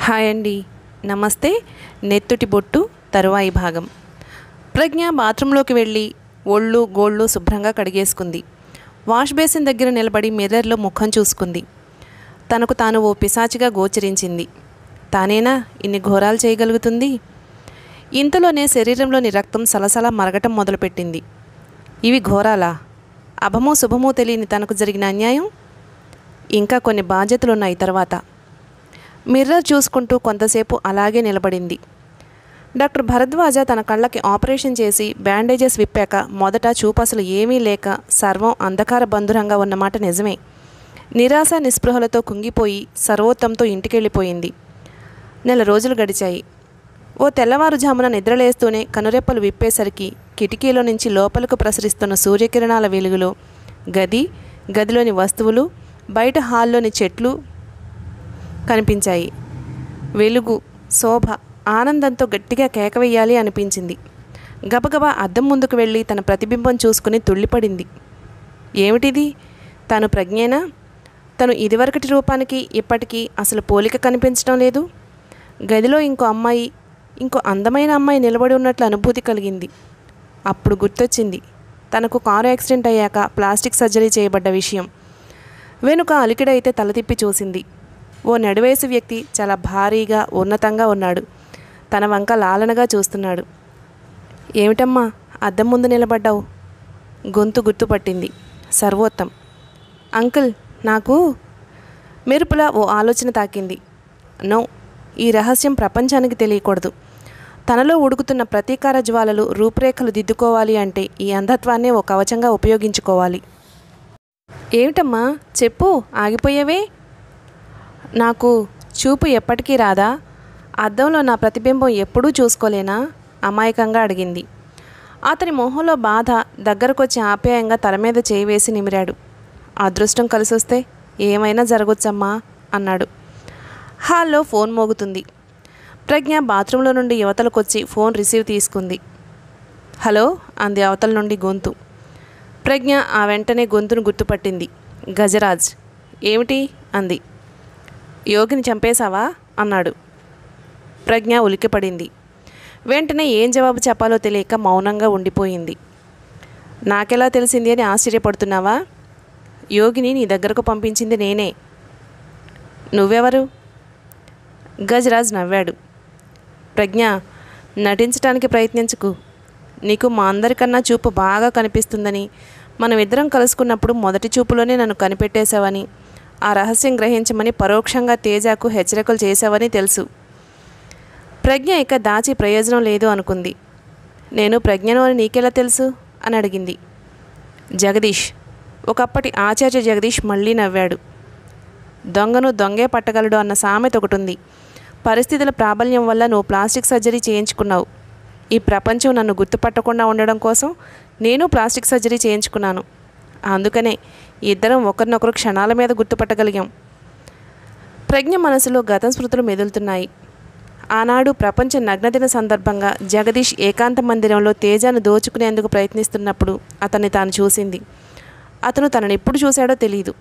hi అండి నమస్తే నెత్తుటి బొట్టు తరువాయి భాగం ప్రజ్ఞ బాత్రూంలోకి వెళ్ళి ఒళ్ళు గోళ్ళు శుభ్రంగా కడిగేసుకుంది వాష్ బేసిన్ దగ్గర నిలబడి మిర్రర్లో ముఖం చూసుకుంది తనకు తాను ఓ పిశాచిగా గోచరించింది తానేనా ఇన్ని ఘోరాలు చేయగలుగుతుంది ఇంతలోనే శరీరంలోని రక్తం సలసల మరగటం మొదలుపెట్టింది ఇవి ఘోరాలా అభమో శుభమో తెలియని తనకు జరిగిన అన్యాయం ఇంకా కొన్ని బాధ్యతలున్నాయి తర్వాత మిర్రర్ చూసుకుంటూ కొంతసేపు అలాగే నిలబడింది డాక్టర్ భరద్వాజ తన కళ్ళకి ఆపరేషన్ చేసి బ్యాండేజెస్ విప్పాక మొదట చూపు అసలు ఏమీ లేక సర్వం అంధకార బంధురంగా ఉన్నమాట నిజమే నిరాశ నిస్పృహలతో కుంగిపోయి సర్వోత్తంతో ఇంటికెళ్ళిపోయింది నెల రోజులు గడిచాయి ఓ తెల్లవారుజామున నిద్రలేస్తూనే కనురెప్పలు విప్పేసరికి కిటికీలో నుంచి లోపలకు ప్రసరిస్తున్న సూర్యకిరణాల వెలుగులో గది గదిలోని వస్తువులు బయట హాల్లోని చెట్లు కనిపించాయి వెలుగు శోభ ఆనందంతో గట్టిగా కేక వేయాలి అనిపించింది గబగబా అద్దం ముందుకు వెళ్ళి తన ప్రతిబింబం చూసుకుని తుళ్ళిపడింది ఏమిటిది తను ప్రజ్ఞేనా తను ఇదివరకటి రూపానికి ఇప్పటికీ అసలు పోలిక కనిపించడం లేదు గదిలో ఇంకో అమ్మాయి ఇంకో అందమైన అమ్మాయి నిలబడి ఉన్నట్లు అనుభూతి కలిగింది అప్పుడు గుర్తొచ్చింది తనకు కారు యాక్సిడెంట్ అయ్యాక ప్లాస్టిక్ సర్జరీ చేయబడ్డ విషయం వెనుక అలికిడైతే తల తిప్పి చూసింది ఓ నడివయసు వ్యక్తి చాలా భారీగా ఉన్నతంగా ఉన్నాడు తన వంక లాలనగా చూస్తున్నాడు ఏమిటమ్మా అద్దం ముందు నిలబడ్డావు గొంతు గుర్తుపట్టింది సర్వోత్తం అంకుల్ నాకు మెరుపులా ఓ ఆలోచన తాకింది నో ఈ రహస్యం ప్రపంచానికి తెలియకూడదు తనలో ఉడుకుతున్న ప్రతీకార జ్వాలలు రూపురేఖలు దిద్దుకోవాలి అంటే ఈ అంధత్వాన్నే ఓ కవచంగా ఉపయోగించుకోవాలి ఏమిటమ్మా చెప్పు ఆగిపోయేవే నాకు చూపు ఎప్పటికీ రాదా అద్దంలో నా ప్రతిబింబం ఎప్పుడూ చూసుకోలేనా అమాయకంగా అడిగింది అతని మొహంలో బాధ దగ్గరకొచ్చి ఆప్యాయంగా తల మీద చేయి వేసి నిమిరాడు అదృష్టం కలిసొస్తే ఏమైనా జరగొచ్చమ్మా అన్నాడు హాల్లో ఫోన్ మోగుతుంది ప్రజ్ఞ బాత్రూంలో నుండి యువతలకొచ్చి ఫోన్ రిసీవ్ తీసుకుంది హలో అంది అవతల నుండి గొంతు ప్రజ్ఞ ఆ వెంటనే గొంతును గుర్తుపట్టింది గజరాజ్ ఏమిటి అంది యోగిని చంపేశావా అన్నాడు ప్రజ్ఞ ఉలిక్కిపడింది వెంటనే ఏం జవాబు చెప్పాలో తెలియక మౌనంగా ఉండిపోయింది నాకెలా తెలిసింది అని ఆశ్చర్యపడుతున్నావా యోగిని నీ దగ్గరకు పంపించింది నేనే నువ్వెవరు గజరాజ్ నవ్వాడు ప్రజ్ఞ నటించడానికి ప్రయత్నించకు నీకు మా అందరికన్నా చూపు బాగా కనిపిస్తుందని మనం ఇద్దరం కలుసుకున్నప్పుడు మొదటి చూపులోనే నన్ను కనిపెట్టేశావని ఆ రహస్యం గ్రహించమని పరోక్షంగా తేజాకు హెచ్చరికలు చేశావని తెలుసు ప్రజ్ఞ ఇక దాచి ప్రయోజనం లేదు అనుకుంది నేను ప్రజ్ఞను అని నీకెలా తెలుసు అని అడిగింది జగదీష్ ఒకప్పటి ఆచార్య జగదీష్ మళ్ళీ నవ్వాడు దొంగను దొంగే పట్టగలడు అన్న సామెత ఒకటి ఉంది పరిస్థితుల ప్రాబల్యం వల్ల నువ్వు ప్లాస్టిక్ సర్జరీ చేయించుకున్నావు ఈ ప్రపంచం నన్ను గుర్తుపట్టకుండా ఉండడం కోసం నేను ప్లాస్టిక్ సర్జరీ చేయించుకున్నాను అందుకనే ఇద్దరం ఒకరినొకరు క్షణాల మీద గుర్తుపట్టగలిగాం ప్రజ్ఞ మనసులో గత స్మృతులు మెదులుతున్నాయి ఆనాడు ప్రపంచ నగ్నదిన సందర్భంగా జగదీష్ ఏకాంత మందిరంలో తేజాను దోచుకునేందుకు ప్రయత్నిస్తున్నప్పుడు అతన్ని తాను చూసింది అతను తనని ఎప్పుడు చూశాడో తెలియదు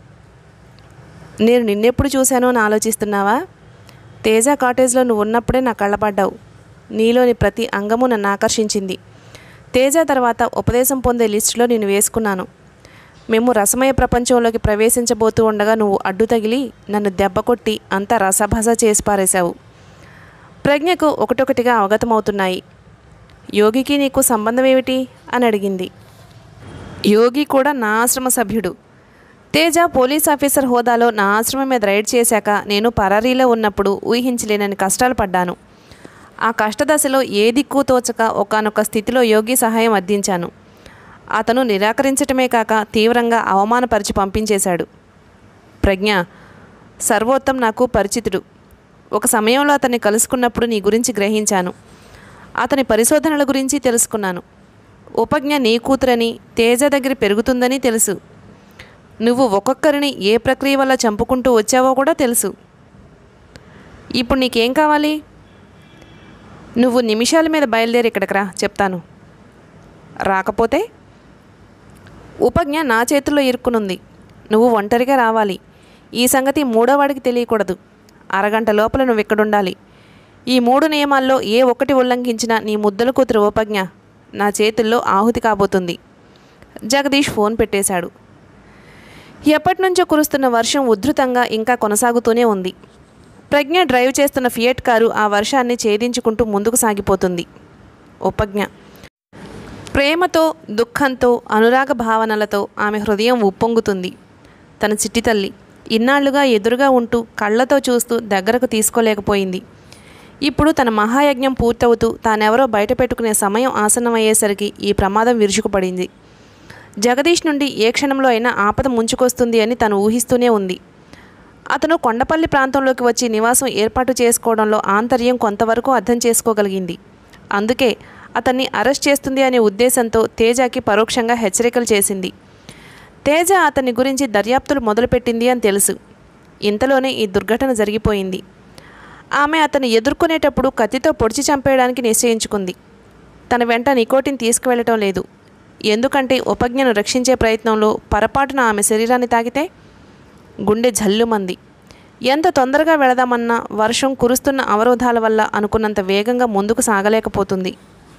నేను నిన్నెప్పుడు చూశానో అని ఆలోచిస్తున్నావా తేజ కాటేజ్లో నువ్వు ఉన్నప్పుడే నా కళ్ళపడ్డావు నీలోని ప్రతి అంగము నన్ను ఆకర్షించింది తేజ తర్వాత ఉపదేశం పొందే లిస్టులో నేను వేసుకున్నాను మేము రసమయ ప్రపంచంలోకి ప్రవేశించబోతూ ఉండగా నువ్వు అడ్డు తగిలి నన్ను దెబ్బ కొట్టి అంతా రసభస చేసి పారేశావు ప్రజ్ఞకు ఒకటొకటిగా అవగతమవుతున్నాయి యోగికి నీకు సంబంధం ఏమిటి అని అడిగింది యోగి కూడా నా ఆశ్రమ సభ్యుడు తేజ పోలీస్ ఆఫీసర్ హోదాలో నా ఆశ్రమం మీద రైడ్ చేశాక నేను పరారీలో ఉన్నప్పుడు ఊహించలేనని కష్టాలు పడ్డాను ఆ కష్టదశలో ఏ దిక్కు తోచక ఒకనొక స్థితిలో యోగి సహాయం అందించాను అతను నిరాకరించటమే కాక తీవ్రంగా అవమానపరిచి పంపించేశాడు ప్రజ్ఞ సర్వోత్తం నాకు పరిచితుడు ఒక సమయంలో అతన్ని కలుసుకున్నప్పుడు నీ గురించి గ్రహించాను అతని పరిశోధనల గురించి తెలుసుకున్నాను ఉపజ్ఞ నీ కూతురని తేజ దగ్గర పెరుగుతుందని తెలుసు నువ్వు ఒక్కొక్కరిని ఏ ప్రక్రియ వల్ల చంపుకుంటూ వచ్చావో కూడా తెలుసు ఇప్పుడు నీకేం కావాలి నువ్వు నిమిషాల మీద బయలుదేరి ఇక్కడికి రా చెప్తాను రాకపోతే ఉపజ్ఞ నా చేతుల్లో ఇరుక్కునుంది నువ్వు ఒంటరిగా రావాలి ఈ సంగతి మూడోవాడికి తెలియకూడదు అరగంట లోపల నువ్వు ఇక్కడుండాలి ఈ మూడు నియమాల్లో ఏ ఒక్కటి ఉల్లంఘించినా నీ ముద్దల కూతురు ఉపజ్ఞ నా చేతుల్లో ఆహుతి కాబోతుంది జగదీష్ ఫోన్ పెట్టేశాడు ఎప్పటి నుంచో కురుస్తున్న వర్షం ఉధృతంగా ఇంకా కొనసాగుతూనే ఉంది ప్రజ్ఞ డ్రైవ్ చేస్తున్న ఫియట్ కారు ఆ వర్షాన్ని ఛేదించుకుంటూ ముందుకు సాగిపోతుంది ఉపజ్ఞ ప్రేమతో దుఃఖంతో అనురాగ భావనలతో ఆమె హృదయం ఉప్పొంగుతుంది తన చిట్టి తల్లి ఇన్నాళ్లుగా ఎదురుగా ఉంటూ కళ్ళతో చూస్తూ దగ్గరకు తీసుకోలేకపోయింది ఇప్పుడు తన మహాయజ్ఞం పూర్తవుతూ తానెవరో బయట పెట్టుకునే సమయం ఆసన్నమయ్యేసరికి ఈ ప్రమాదం విరుచుకుపడింది జగదీష్ నుండి ఏ క్షణంలో అయినా ఆపద ముంచుకొస్తుంది అని తను ఊహిస్తూనే ఉంది అతను కొండపల్లి ప్రాంతంలోకి వచ్చి నివాసం ఏర్పాటు చేసుకోవడంలో ఆంతర్యం కొంతవరకు అర్థం చేసుకోగలిగింది అందుకే అతన్ని అరెస్ట్ చేస్తుంది అనే ఉద్దేశంతో తేజకి పరోక్షంగా హెచ్చరికలు చేసింది తేజ అతని గురించి దర్యాప్తులు మొదలుపెట్టింది అని తెలుసు ఇంతలోనే ఈ దుర్ఘటన జరిగిపోయింది ఆమె అతను ఎదుర్కొనేటప్పుడు కత్తితో పొడిచి చంపేయడానికి నిశ్చయించుకుంది తన వెంట నికోటిన్ తీసుకువెళ్ళటం లేదు ఎందుకంటే ఉపజ్ఞను రక్షించే ప్రయత్నంలో పొరపాటున ఆమె శరీరాన్ని తాకితే గుండె జల్లుమంది ఎంత తొందరగా వెళదామన్నా వర్షం కురుస్తున్న అవరోధాల వల్ల అనుకున్నంత వేగంగా ముందుకు సాగలేకపోతుంది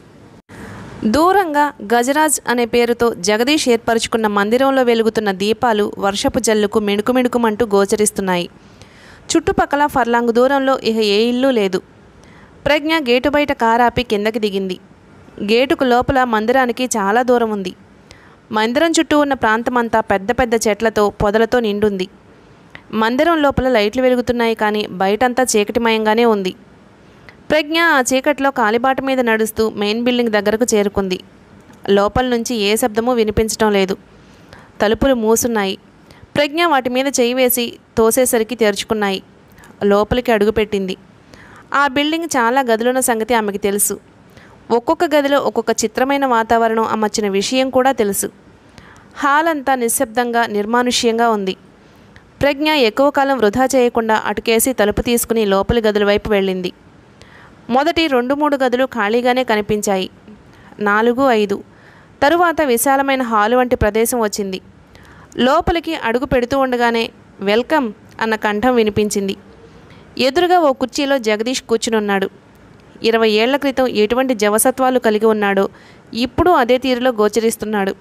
దూరంగా గజరాజ్ అనే పేరుతో జగదీష్ ఏర్పరచుకున్న మందిరంలో వెలుగుతున్న దీపాలు వర్షపు జల్లుకు మిణుకు మిణుకుమంటూ గోచరిస్తున్నాయి చుట్టుపక్కల ఫర్లాంగు దూరంలో ఇక ఏ ఇల్లు లేదు ప్రజ్ఞ గేటు బయట కారాపి కిందకి దిగింది గేటుకు లోపల మందిరానికి చాలా దూరం ఉంది మందిరం చుట్టూ ఉన్న ప్రాంతమంతా పెద్ద పెద్ద చెట్లతో పొదలతో నిండుంది మందిరం లోపల లైట్లు వెలుగుతున్నాయి కానీ బయటంతా చీకటిమయంగానే ఉంది ప్రజ్ఞ ఆ చీకట్లో కాలిబాట మీద నడుస్తూ మెయిన్ బిల్డింగ్ దగ్గరకు చేరుకుంది లోపల నుంచి ఏ శబ్దమూ వినిపించడం లేదు తలుపులు మూసున్నాయి ప్రజ్ఞ వాటి మీద చేయి వేసి తోసేసరికి తెరుచుకున్నాయి లోపలికి అడుగుపెట్టింది ఆ బిల్డింగ్ చాలా గదులున్న సంగతి ఆమెకి తెలుసు ఒక్కొక్క గదిలో ఒక్కొక్క చిత్రమైన వాతావరణం అమర్చిన విషయం కూడా తెలుసు హాల్ అంతా నిశ్శబ్దంగా నిర్మానుష్యంగా ఉంది ప్రజ్ఞ ఎక్కువ కాలం వృధా చేయకుండా అటుకేసి తలుపు తీసుకుని లోపలి గదుల వైపు వెళ్ళింది మొదటి రెండు మూడు గదులు ఖాళీగానే కనిపించాయి నాలుగు ఐదు తరువాత విశాలమైన హాలు వంటి ప్రదేశం వచ్చింది లోపలికి అడుగు పెడుతూ ఉండగానే వెల్కమ్ అన్న కంఠం వినిపించింది ఎదురుగా ఓ కుర్చీలో జగదీష్ కూర్చునున్నాడు ఇరవై ఏళ్ల క్రితం ఎటువంటి జవసత్వాలు కలిగి ఉన్నాడో ఇప్పుడు అదే తీరులో గోచరిస్తున్నాడు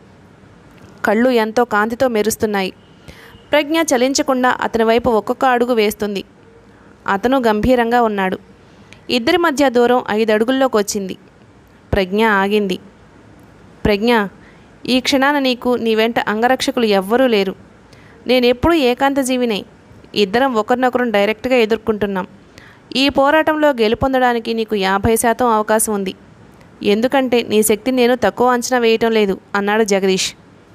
కళ్ళు ఎంతో కాంతితో మెరుస్తున్నాయి ప్రజ్ఞ చలించకుండా అతని వైపు ఒక్కొక్క అడుగు వేస్తుంది అతను గంభీరంగా ఉన్నాడు ఇద్దరి మధ్య దూరం ఐదు అడుగుల్లోకి వచ్చింది ప్రజ్ఞ ఆగింది ప్రజ్ఞ ఈ క్షణాన నీకు నీ వెంట అంగరక్షకులు ఎవ్వరూ లేరు నేనెప్పుడూ ఏకాంత జీవినే ఇద్దరం ఒకరినొకరు డైరెక్ట్గా ఎదుర్కొంటున్నాం ఈ పోరాటంలో గెలుపొందడానికి నీకు యాభై శాతం అవకాశం ఉంది ఎందుకంటే నీ శక్తిని నేను తక్కువ అంచనా వేయటం లేదు అన్నాడు జగదీష్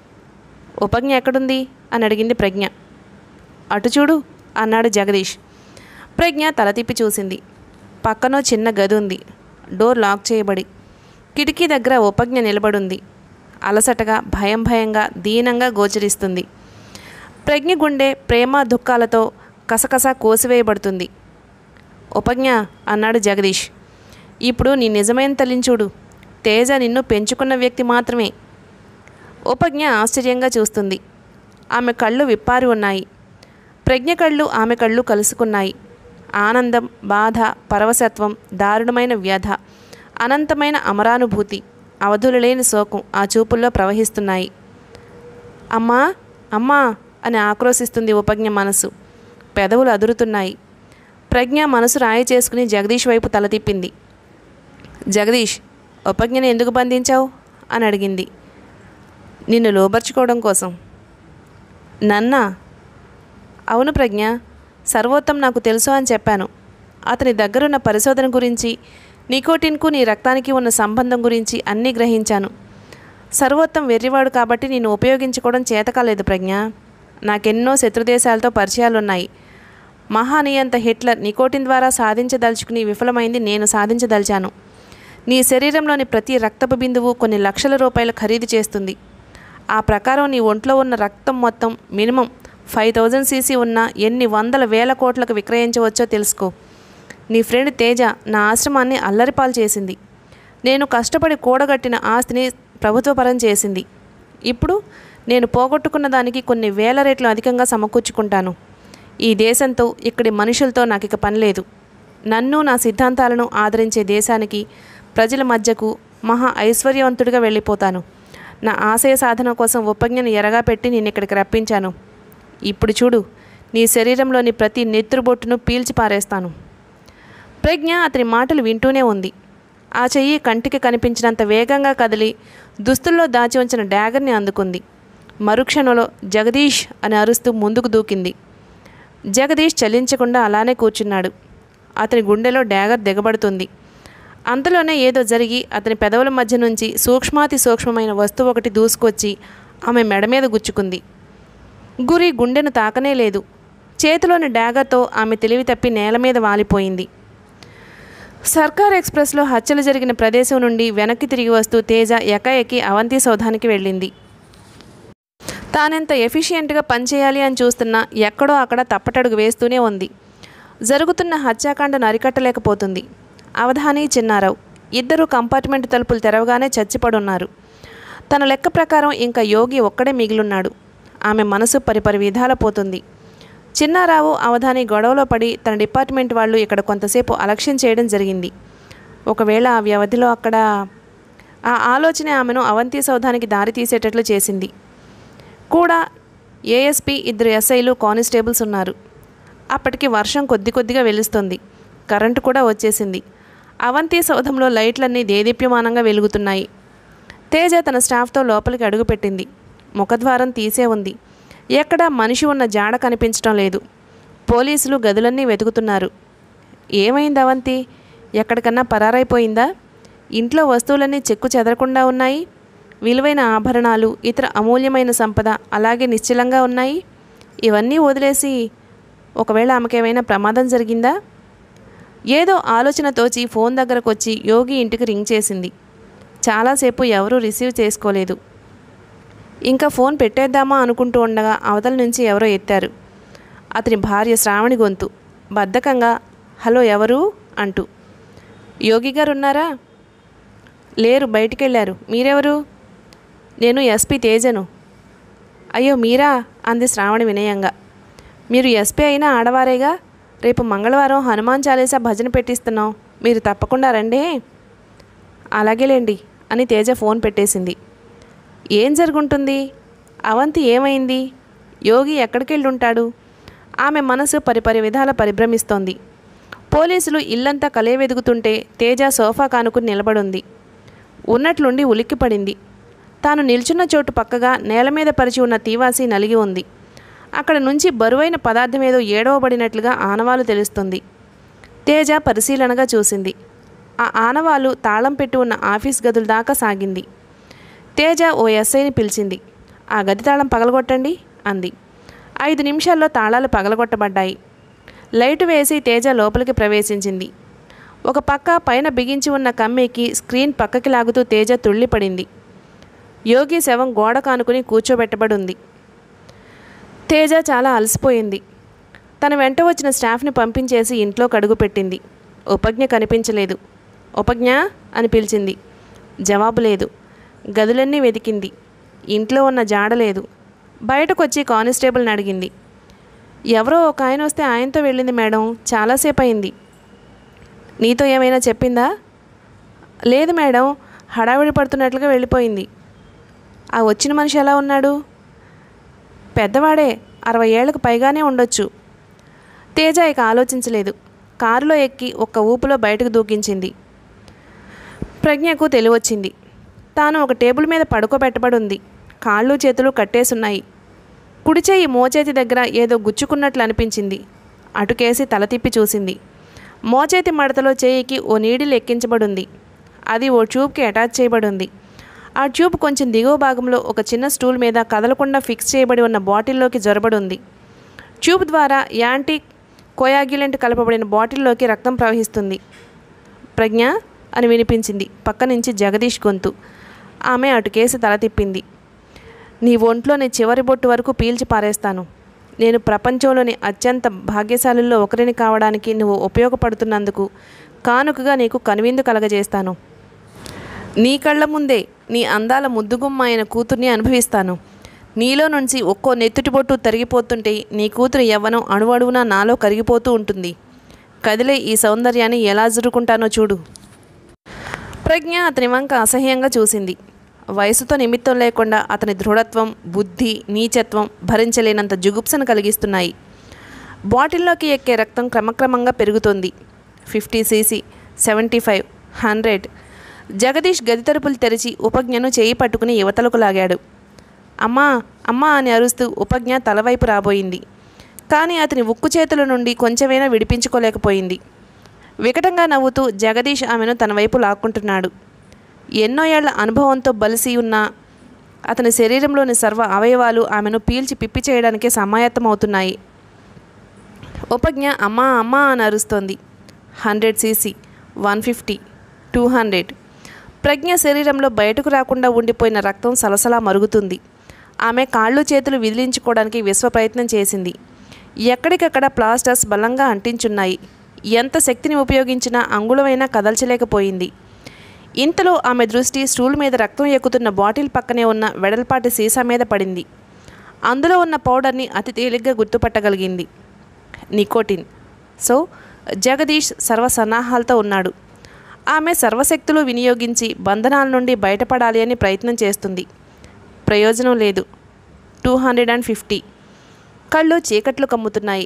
ఉపజ్ఞ ఎక్కడుంది అని అడిగింది ప్రజ్ఞ అటు చూడు అన్నాడు జగదీష్ ప్రజ్ఞ తల తిప్పి చూసింది పక్కనో చిన్న గది ఉంది డోర్ లాక్ చేయబడి కిటికీ దగ్గర ఉపజ్ఞ నిలబడుంది అలసటగా భయం భయంగా దీనంగా గోచరిస్తుంది ప్రజ్ఞ గుండె ప్రేమ దుఃఖాలతో కసకస కోసివేయబడుతుంది ఉపజ్ఞ అన్నాడు జగదీష్ ఇప్పుడు నీ నిజమైన తల్లిని చూడు తేజ నిన్ను పెంచుకున్న వ్యక్తి మాత్రమే ఉపజ్ఞ ఆశ్చర్యంగా చూస్తుంది ఆమె కళ్ళు విప్పారి ఉన్నాయి ప్రజ్ఞ కళ్ళు ఆమె కళ్ళు కలుసుకున్నాయి ఆనందం బాధ పరవశత్వం దారుణమైన వ్యధ అనంతమైన అమరానుభూతి అవధులలేని శోకం ఆ చూపుల్లో ప్రవహిస్తున్నాయి అమ్మా అమ్మా అని ఆక్రోశిస్తుంది ఉపజ్ఞ మనసు పెదవులు అదురుతున్నాయి ప్రజ్ఞ మనసు రాయి చేసుకుని జగదీష్ వైపు తల తిప్పింది జగదీష్ ఉపజ్ఞని ఎందుకు బంధించావు అని అడిగింది నిన్ను లోబర్చుకోవడం కోసం నన్నా అవును ప్రజ్ఞ సర్వోత్తం నాకు తెలుసు అని చెప్పాను అతని దగ్గరున్న పరిశోధన గురించి నికోటిన్కు నీ రక్తానికి ఉన్న సంబంధం గురించి అన్నీ గ్రహించాను సర్వోత్తం వెర్రివాడు కాబట్టి నేను ఉపయోగించుకోవడం చేతకాలేదు ప్రజ్ఞ నాకెన్నో శత్రుదేశాలతో పరిచయాలున్నాయి మహానీయంత హిట్లర్ నికోటిన్ ద్వారా సాధించదలుచుకుని విఫలమైంది నేను సాధించదలిచాను నీ శరీరంలోని ప్రతి రక్తపు బిందువు కొన్ని లక్షల రూపాయలు ఖరీదు చేస్తుంది ఆ ప్రకారం నీ ఒంట్లో ఉన్న రక్తం మొత్తం మినిమం ఫైవ్ థౌజండ్ సీసీ ఉన్న ఎన్ని వందల వేల కోట్లకు విక్రయించవచ్చో తెలుసుకో నీ ఫ్రెండ్ తేజ నా ఆశ్రమాన్ని అల్లరిపాలు చేసింది నేను కష్టపడి కూడగట్టిన ఆస్తిని ప్రభుత్వపరం చేసింది ఇప్పుడు నేను పోగొట్టుకున్న దానికి కొన్ని వేల రెట్లు అధికంగా సమకూర్చుకుంటాను ఈ దేశంతో ఇక్కడి మనుషులతో నాకు ఇక పని లేదు నన్ను నా సిద్ధాంతాలను ఆదరించే దేశానికి ప్రజల మధ్యకు మహా ఐశ్వర్యవంతుడిగా వెళ్ళిపోతాను నా ఆశయ సాధన కోసం ఉపజ్ఞను ఎరగా పెట్టి నేను ఇక్కడికి రప్పించాను ఇప్పుడు చూడు నీ శరీరంలోని ప్రతి నెత్తురుబొట్టును పీల్చి పారేస్తాను ప్రజ్ఞ అతని మాటలు వింటూనే ఉంది ఆ చెయ్యి కంటికి కనిపించినంత వేగంగా కదిలి దుస్తుల్లో దాచి ఉంచిన డ్యాగర్ని అందుకుంది మరుక్షణంలో జగదీష్ అని అరుస్తూ ముందుకు దూకింది జగదీష్ చలించకుండా అలానే కూర్చున్నాడు అతని గుండెలో డ్యాగర్ దిగబడుతుంది అంతలోనే ఏదో జరిగి అతని పెదవుల మధ్య నుంచి సూక్ష్మాతి సూక్ష్మమైన వస్తువు ఒకటి దూసుకొచ్చి ఆమె మెడ మీద గుచ్చుకుంది గురి గుండెను తాకనే లేదు చేతిలోని డ్యాగర్తో ఆమె తెలివి తప్పి నేల మీద వాలిపోయింది సర్కార్ ఎక్స్ప్రెస్లో హత్యలు జరిగిన ప్రదేశం నుండి వెనక్కి తిరిగి వస్తూ తేజ ఎకాఎకి అవంతి సౌధానికి వెళ్ళింది తానెంత ఎఫిషియెంట్గా పనిచేయాలి అని చూస్తున్నా ఎక్కడో అక్కడ తప్పటడుగు వేస్తూనే ఉంది జరుగుతున్న హత్యాకాండను అరికట్టలేకపోతుంది అవధాని చిన్నారావు ఇద్దరు కంపార్ట్మెంట్ తలుపులు తెరవగానే చచ్చిపడున్నారు తన లెక్క ప్రకారం ఇంకా యోగి ఒక్కడే మిగిలున్నాడు ఆమె మనసు పరిపరి విధాల పోతుంది చిన్నారావు అవధాని గొడవలో పడి తన డిపార్ట్మెంట్ వాళ్ళు ఇక్కడ కొంతసేపు అలక్ష్యం చేయడం జరిగింది ఒకవేళ ఆ వ్యవధిలో అక్కడ ఆ ఆలోచన ఆమెను అవంతి సౌధానికి దారి తీసేటట్లు చేసింది కూడా ఏఎస్పీ ఇద్దరు ఎస్ఐలు కానిస్టేబుల్స్ ఉన్నారు అప్పటికి వర్షం కొద్ది కొద్దిగా వెలుస్తుంది కరెంటు కూడా వచ్చేసింది అవంతి సౌధంలో లైట్లన్నీ దేదీప్యమానంగా వెలుగుతున్నాయి తేజ తన స్టాఫ్తో లోపలికి అడుగుపెట్టింది ముఖద్వారం తీసే ఉంది ఎక్కడా మనిషి ఉన్న జాడ కనిపించడం లేదు పోలీసులు గదులన్నీ వెతుకుతున్నారు ఏమైంది అవంతి ఎక్కడికన్నా పరారైపోయిందా ఇంట్లో వస్తువులన్నీ చెక్కు చెదరకుండా ఉన్నాయి విలువైన ఆభరణాలు ఇతర అమూల్యమైన సంపద అలాగే నిశ్చలంగా ఉన్నాయి ఇవన్నీ వదిలేసి ఒకవేళ ఆమెకేమైనా ప్రమాదం జరిగిందా ఏదో ఆలోచన తోచి ఫోన్ దగ్గరకు వచ్చి యోగి ఇంటికి రింగ్ చేసింది చాలాసేపు ఎవరూ రిసీవ్ చేసుకోలేదు ఇంకా ఫోన్ పెట్టేద్దామా అనుకుంటూ ఉండగా అవతల నుంచి ఎవరో ఎత్తారు అతని భార్య శ్రావణి గొంతు బద్ధకంగా హలో ఎవరు అంటూ యోగి గారు ఉన్నారా లేరు బయటికెళ్ళారు మీరెవరు నేను ఎస్పీ తేజను అయ్యో మీరా అంది శ్రావణి వినయంగా మీరు ఎస్పీ అయినా ఆడవారేగా రేపు మంగళవారం హనుమాన్ చాలీసా భజన పెట్టిస్తున్నాం మీరు తప్పకుండా రండి అలాగేలేండి అని తేజ ఫోన్ పెట్టేసింది ఏం జరుగుంటుంది అవంతి ఏమైంది యోగి ఎక్కడికెళ్ళి ఉంటాడు ఆమె మనసు పరిపరి విధాల పరిభ్రమిస్తోంది పోలీసులు ఇల్లంతా కలే వెదుగుతుంటే తేజ సోఫా కానుకుని నిలబడుంది ఉన్నట్లుండి ఉలిక్కిపడింది తాను నిల్చున్న చోటు పక్కగా నేల మీద పరిచి ఉన్న తీవాసి నలిగి ఉంది అక్కడ నుంచి బరువైన పదార్థం ఏదో ఏడవబడినట్లుగా ఆనవాలు తెలుస్తుంది తేజ పరిశీలనగా చూసింది ఆ ఆనవాలు తాళం పెట్టి ఉన్న ఆఫీస్ గదుల దాకా సాగింది తేజ ఓ ఎస్ఐని పిలిచింది ఆ గది తాళం పగలగొట్టండి అంది ఐదు నిమిషాల్లో తాళాలు పగలగొట్టబడ్డాయి లైటు వేసి తేజ లోపలికి ప్రవేశించింది ఒక పక్క పైన బిగించి ఉన్న కమ్మేకి స్క్రీన్ పక్కకి లాగుతూ తేజ తుళ్ళిపడింది యోగి శవం గోడ కానుకుని కూర్చోబెట్టబడి ఉంది తేజ చాలా అలసిపోయింది తన వెంట వచ్చిన స్టాఫ్ని పంపించేసి ఇంట్లో కడుగు పెట్టింది ఉపజ్ఞ కనిపించలేదు ఉపజ్ఞ అని పిలిచింది జవాబు లేదు గదులన్నీ వెతికింది ఇంట్లో ఉన్న జాడ లేదు బయటకు వచ్చి కానిస్టేబుల్ని అడిగింది ఎవరో ఒక ఆయన వస్తే ఆయనతో వెళ్ళింది మేడం చాలాసేపు అయింది నీతో ఏమైనా చెప్పిందా లేదు మేడం హడావిడి పడుతున్నట్లుగా వెళ్ళిపోయింది ఆ వచ్చిన మనిషి ఎలా ఉన్నాడు పెద్దవాడే అరవై ఏళ్లకు పైగానే ఉండొచ్చు తేజ ఇక ఆలోచించలేదు కారులో ఎక్కి ఒక్క ఊపులో బయటకు దూకించింది ప్రజ్ఞకు తెలివచ్చింది తాను ఒక టేబుల్ మీద పడుకోబెట్టబడి ఉంది కాళ్ళు చేతులు కట్టేసున్నాయి కుడి చేయి మోచేతి దగ్గర ఏదో గుచ్చుకున్నట్లు అనిపించింది అటుకేసి తల తిప్పి చూసింది మోచేతి మడతలో చేయికి ఓ నీడిల్ ఎక్కించబడింది అది ఓ ట్యూబ్కి అటాచ్ చేయబడి ఉంది ఆ ట్యూబ్ కొంచెం దిగువ భాగంలో ఒక చిన్న స్టూల్ మీద కదలకుండా ఫిక్స్ చేయబడి ఉన్న బాటిల్లోకి జొరబడి ఉంది ట్యూబ్ ద్వారా యాంటీ కోయాగ్యులెంట్ కలపబడిన బాటిల్లోకి రక్తం ప్రవహిస్తుంది ప్రజ్ఞ అని వినిపించింది పక్క నుంచి జగదీష్ గొంతు ఆమె అటుకేసి తల తిప్పింది నీ ఒంట్లోని చివరి బొట్టు వరకు పీల్చి పారేస్తాను నేను ప్రపంచంలోని అత్యంత భాగ్యశాలుల్లో ఒకరిని కావడానికి నువ్వు ఉపయోగపడుతున్నందుకు కానుకగా నీకు కనువిందు కలగజేస్తాను నీ కళ్ళ ముందే నీ అందాల ముద్దుగుమ్మ అయిన కూతుర్ని అనుభవిస్తాను నీలో నుంచి ఒక్కో నెత్తుటి బొట్టు తరిగిపోతుంటే నీ కూతురు యవ్వనం అణువణువున నాలో కరిగిపోతూ ఉంటుంది కదిలే ఈ సౌందర్యాన్ని ఎలా జరుకుంటానో చూడు ప్రజ్ఞ అతని వంక అసహ్యంగా చూసింది వయసుతో నిమిత్తం లేకుండా అతని దృఢత్వం బుద్ధి నీచత్వం భరించలేనంత జుగుప్సను కలిగిస్తున్నాయి బాటిల్లోకి ఎక్కే రక్తం క్రమక్రమంగా పెరుగుతోంది fifty CC seventy five hundred Jagadish గది తలుపులు తెరిచి ఉపజ్ఞను చేయి పట్టుకుని యువతలకు లాగాడు అమ్మా అమ్మా అని అరుస్తూ ఉపజ్ఞ తలవైపు రాబోయింది కానీ అతని ఉక్కు చేతుల నుండి కొంచెమైనా విడిపించుకోలేకపోయింది వికటంగా నవ్వుతూ జగదీష్ ఆమెను తన వైపు లాక్కుంటున్నాడు ఎన్నో ఏళ్ల అనుభవంతో బలిసి ఉన్న అతని శరీరంలోని సర్వ అవయవాలు ఆమెను పీల్చి పిప్పి చేయడానికే సమాయత్తమవుతున్నాయి ఉపజ్ఞ అమ్మా అమ్మా అని అరుస్తోంది hundred CC one fifty two hundred Pragna శరీరంలో బయటకు రాకుండా ఉండిపోయిన రక్తం సలసలా మరుగుతుంది ఆమె కాళ్ళు చేతులు విదిలించుకోవడానికి విశ్వ ప్రయత్నం చేసింది ఎక్కడికక్కడ ప్లాస్టర్స్ బలంగా అంటించున్నాయి ఎంత శక్తిని ఉపయోగించినా అంగుళమైనా కదల్చలేకపోయింది ఇంతలో ఆమె దృష్టి స్టూల్ మీద రక్తం ఎక్కుతున్న బాటిల్ పక్కనే ఉన్న వెడల్పాటి సీసా మీద పడింది అందులో ఉన్న పౌడర్ని అతి తేలిగ్గా గుర్తుపట్టగలిగింది నికోటిన్ సో జగదీష్ సర్వసన్నాహాలతో ఉన్నాడు ఆమె సర్వశక్తులు వినియోగించి బంధనాల నుండి బయటపడాలి అని ప్రయత్నం చేస్తుంది ప్రయోజనం లేదు టూ హండ్రెడ్ అండ్ ఫిఫ్టీ కళ్ళు చీకట్లు కమ్ముతున్నాయి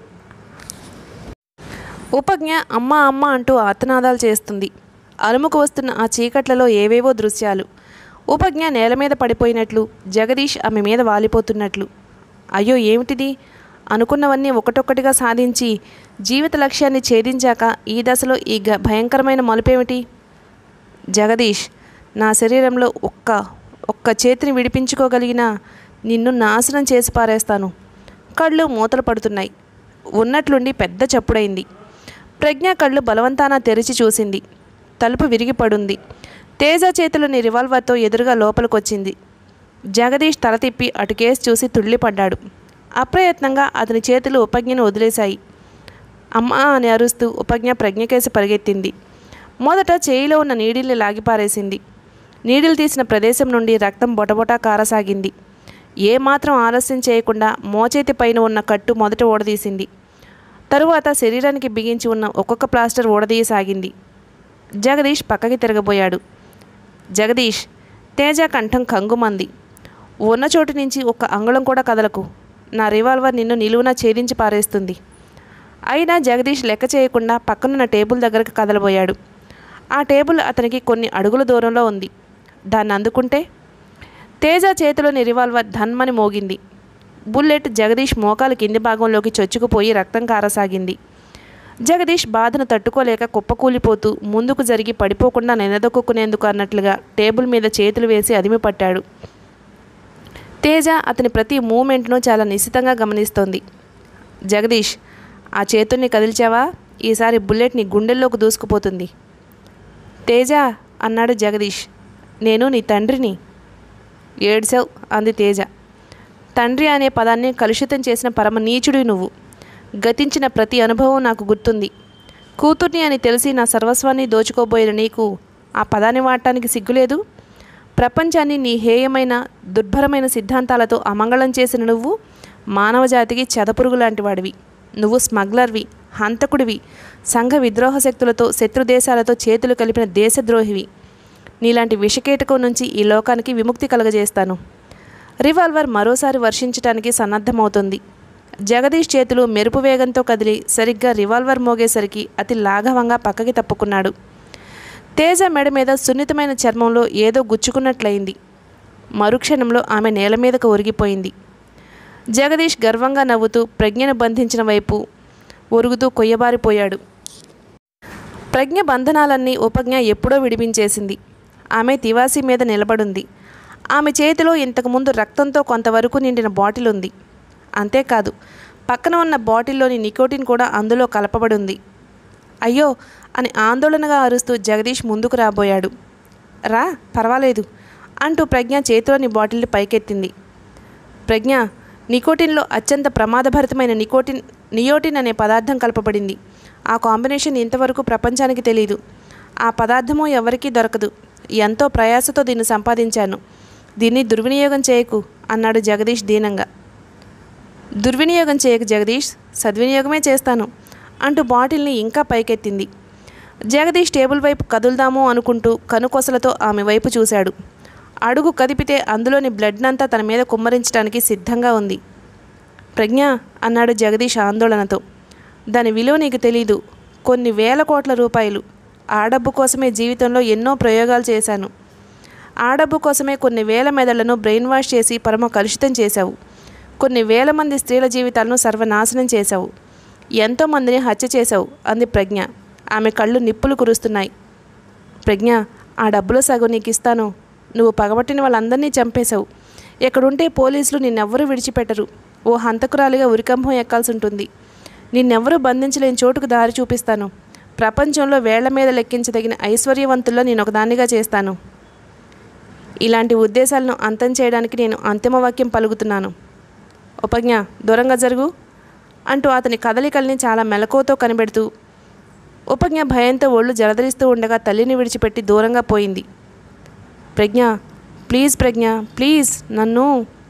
ఉపజ్ఞ అమ్మ అమ్మ అంటూ ఆర్తనాదాలు చేస్తుంది అరుముకు వస్తున్న ఆ చీకట్లలో ఏవేవో దృశ్యాలు ఉపజ్ఞ నేల మీద పడిపోయినట్లు జగదీష్ ఆమె మీద వాలిపోతున్నట్లు అయ్యో ఏమిటిది అనుకున్నవన్నీ ఒకటొక్కటిగా సాధించి జీవిత లక్ష్యాన్ని ఛేదించాక ఈ దశలో ఈ గ భయంకరమైన మలుపేమిటి జగదీష్ నా శరీరంలో ఒక్క ఒక్క చేతిని విడిపించుకోగలిగినా నిన్ను నాశనం చేసి పారేస్తాను కళ్ళు మూతలు పడుతున్నాయి ఉన్నట్లుండి పెద్ద చప్పుడైంది ప్రజ్ఞ కళ్ళు బలవంతాన తెరిచి చూసింది తలుపు విరిగి పడుంది తేజ చేతులని రివాల్వర్తో ఎదురుగా లోపలికొచ్చింది జగదీష్ తల తిప్పి అటు కేసు చూసి తుళ్ళిపడ్డాడు అప్రయత్నంగా అతని చేతులు ఉపజ్ఞను వదిలేశాయి అమ్మా అని అరుస్తూ ఉపజ్ఞ ప్రజ్ఞకేసి పరిగెత్తింది మొదట చేయిలో ఉన్న నీడిల్ని లాగిపారేసింది నీడిల్ తీసిన ప్రదేశం నుండి రక్తం బొటబొటా కారసాగింది ఏమాత్రం ఆలస్యం చేయకుండా మోచేతి పైన ఉన్న కట్టు మొదట ఊడదీసింది తరువాత శరీరానికి బిగించి ఉన్న ఒక్కొక్క ప్లాస్టర్ ఊడదీయసాగింది జగదీష్ పక్కకి తిరగబోయాడు జగదీష్ తేజ కంఠం కంగుమంది ఉన్న చోటు నుంచి ఒక్క అంగుళం కూడా కదలకు నా రివాల్వర్ నిన్ను నిలువున ఛేదించి పారేస్తుంది అయినా జగదీష్ లెక్క చేయకుండా పక్కనున్న టేబుల్ దగ్గరకు కదలబోయాడు ఆ టేబుల్ అతనికి కొన్ని అడుగుల దూరంలో ఉంది దాన్ని అందుకుంటే తేజ చేతిలోని రివాల్వర్ ధన్మని మోగింది బుల్లెట్ జగదీష్ మోకాలు కింది భాగంలోకి చొచ్చుకుపోయి రక్తం కారసాగింది జగదీష్ బాధను తట్టుకోలేక కుప్పకూలిపోతూ ముందుకు జరిగి పడిపోకుండా నిలదొక్కునేందుకు అన్నట్లుగా టేబుల్ మీద చేతులు వేసి అదిమి పట్టాడు తేజ అతని ప్రతి మూమెంట్ను చాలా నిశితంగా గమనిస్తోంది జగదీష్ ఆ చేతుల్ని కదిల్చావా ఈసారి బుల్లెట్ నీ గుండెల్లోకి దూసుకుపోతుంది తేజ అన్నాడు జగదీష్ నేను నీ తండ్రిని ఏడ్సావు అంది తేజ తండ్రి అనే పదాన్ని కలుషితం చేసిన పరమ నీచుడి నువ్వు గతించిన ప్రతి అనుభవం నాకు గుర్తుంది కూతుర్ని అని తెలిసి నా సర్వస్వాన్ని దోచుకోబోయిన నీకు ఆ పదాన్ని వాడటానికి సిగ్గులేదు ప్రపంచాన్ని నీ హేయమైన దుర్భరమైన సిద్ధాంతాలతో అమంగళం చేసిన నువ్వు మానవజాతికి చెదపురుగు లాంటి వాడివి నువ్వు స్మగ్లర్వి హంతకుడివి సంఘ విద్రోహ శక్తులతో శత్రు దేశాలతో చేతులు కలిపిన దేశద్రోహివి నీలాంటి విషకీటకం నుంచి ఈ లోకానికి విముక్తి కలగజేస్తాను రివాల్వర్ మరోసారి వర్షించటానికి సన్నద్ధమవుతుంది జగదీష్ చేతులు మెరుపు వేగంతో కదిలి సరిగ్గా రివాల్వర్ మోగేసరికి అతి లాఘవంగా పక్కకి తప్పుకున్నాడు తేజ మెడ మీద సున్నితమైన చర్మంలో ఏదో గుచ్చుకున్నట్లయింది మరుక్షణంలో ఆమె నేల మీదకు ఒరిగిపోయింది జగదీష్ గర్వంగా నవ్వుతూ ప్రజ్ఞను బంధించిన వైపు ఒరుగుతూ కొయ్యబారిపోయాడు ప్రజ్ఞ బంధనాలన్నీ ఉపజ్ఞ ఎప్పుడో విడిపించేసింది ఆమె తివాసి మీద నిలబడుంది ఆమె చేతిలో ఇంతకుముందు రక్తంతో కొంతవరకు నిండిన బాటిల్ ఉంది అంతేకాదు పక్కన ఉన్న బాటిల్లోని నికోటిన్ కూడా అందులో కలపబడి ఉంది అయ్యో అని ఆందోళనగా అరుస్తూ జగదీష్ ముందుకు రాబోయాడు రా పర్వాలేదు అంటూ ప్రజ్ఞ చేతిలోని బాటిల్ని పైకెత్తింది ప్రజ్ఞ నికోటిన్లో అత్యంత ప్రమాదభరితమైన నికోటిన్ నియోటిన్ అనే పదార్థం కలపబడింది ఆ కాంబినేషన్ ఇంతవరకు ప్రపంచానికి తెలియదు ఆ పదార్థము ఎవరికీ దొరకదు ఎంతో ప్రయాసతో దీన్ని సంపాదించాను దీన్ని దుర్వినియోగం చేయకు అన్నాడు జగదీష్ దీనంగా దుర్వినియోగం చేయక జగదీష్ సద్వినియోగమే చేస్తాను అంటూ బాటిల్ని ఇంకా పైకెత్తింది జగదీష్ టేబుల్ వైపు కదులుదాము అనుకుంటూ కనుకొసలతో ఆమె వైపు చూశాడు అడుగు కదిపితే అందులోని బ్లడ్నంతా తన మీద కుమ్మరించడానికి సిద్ధంగా ఉంది ప్రజ్ఞ అన్నాడు జగదీష్ ఆందోళనతో దాని విలువ నీకు తెలీదు కొన్ని వేల కోట్ల రూపాయలు ఆ డబ్బు కోసమే జీవితంలో ఎన్నో ప్రయోగాలు చేశాను ఆ డబ్బు కోసమే కొన్ని వేల మెదళ్లను బ్రెయిన్ వాష్ చేసి పరమ కలుషితం చేశావు కొన్ని వేల మంది స్త్రీల జీవితాలను సర్వనాశనం చేశావు ఎంతోమందిని హత్య చేశావు అంది ప్రజ్ఞ ఆమె కళ్ళు నిప్పులు కురుస్తున్నాయి ప్రజ్ఞ ఆ డబ్బులో సగం నీకు ఇస్తాను నువ్వు పగబట్టిన వాళ్ళందరినీ చంపేశావు ఎక్కడుంటే పోలీసులు నిన్నెవ్వరూ విడిచిపెట్టరు ఓ హంతకురాలిగా ఉరికంభం ఎక్కాల్సి ఉంటుంది నిన్నెవ్వరూ బంధించలేని చోటుకు దారి చూపిస్తాను ప్రపంచంలో వేళ్ల మీద లెక్కించదగిన ఐశ్వర్యవంతుల్లో నేను ఒకదాన్నిగా చేస్తాను ఇలాంటి ఉద్దేశాలను అంతం చేయడానికి నేను అంతిమ వాక్యం పలుకుతున్నాను ఉపజ్ఞ దూరంగా జరుగు అంటూ అతని కదలికల్ని చాలా మెలకువతో కనిపెడుతూ ఉపజ్ఞ భయంతో ఒళ్ళు జలధరిస్తూ ఉండగా తల్లిని విడిచిపెట్టి దూరంగా పోయింది ప్రజ్ఞ ప్లీజ్ ప్రజ్ఞ ప్లీజ్ నన్ను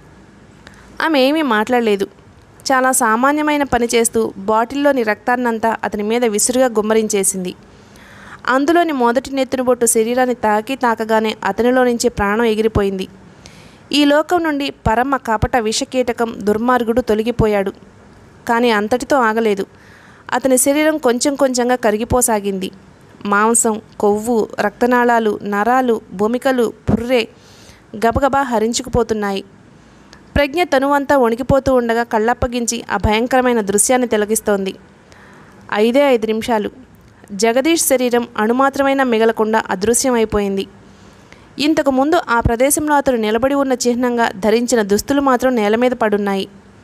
ఆమె ఏమీ మాట్లాడలేదు చాలా సామాన్యమైన పని చేస్తూ బాటిల్లోని రక్తాన్నంతా అతని మీద విసురుగా గుమ్మరించేసింది అందులోని మొదటి నెత్తుని బొట్టు శరీరాన్ని తాకి తాకగానే అతనిలో నుంచి ప్రాణం ఎగిరిపోయింది ఈ లోకం నుండి పరమ కపట విషకీటకం దుర్మార్గుడు తొలగిపోయాడు కానీ అంతటితో ఆగలేదు అతని శరీరం కొంచెం కొంచెంగా కరిగిపోసాగింది మాంసం కొవ్వు రక్తనాళాలు నరాలు భూమికలు పుర్రే గబగబా హరించుకుపోతున్నాయి ప్రజ్ఞ తనువంతా వణికిపోతూ ఉండగా కళ్ళప్పగించి ఆ భయంకరమైన దృశ్యాన్ని తిలకిస్తోంది ఐదే ఐదు నిమిషాలు జగదీష్ శరీరం అణుమాత్రమైన మిగలకుండా అదృశ్యమైపోయింది ఇంతకు ముందు ఆ ప్రదేశంలో అతడు నిలబడి ఉన్న చిహ్నంగా ధరించిన దుస్తులు మాత్రం నేల మీద పడున్నాయి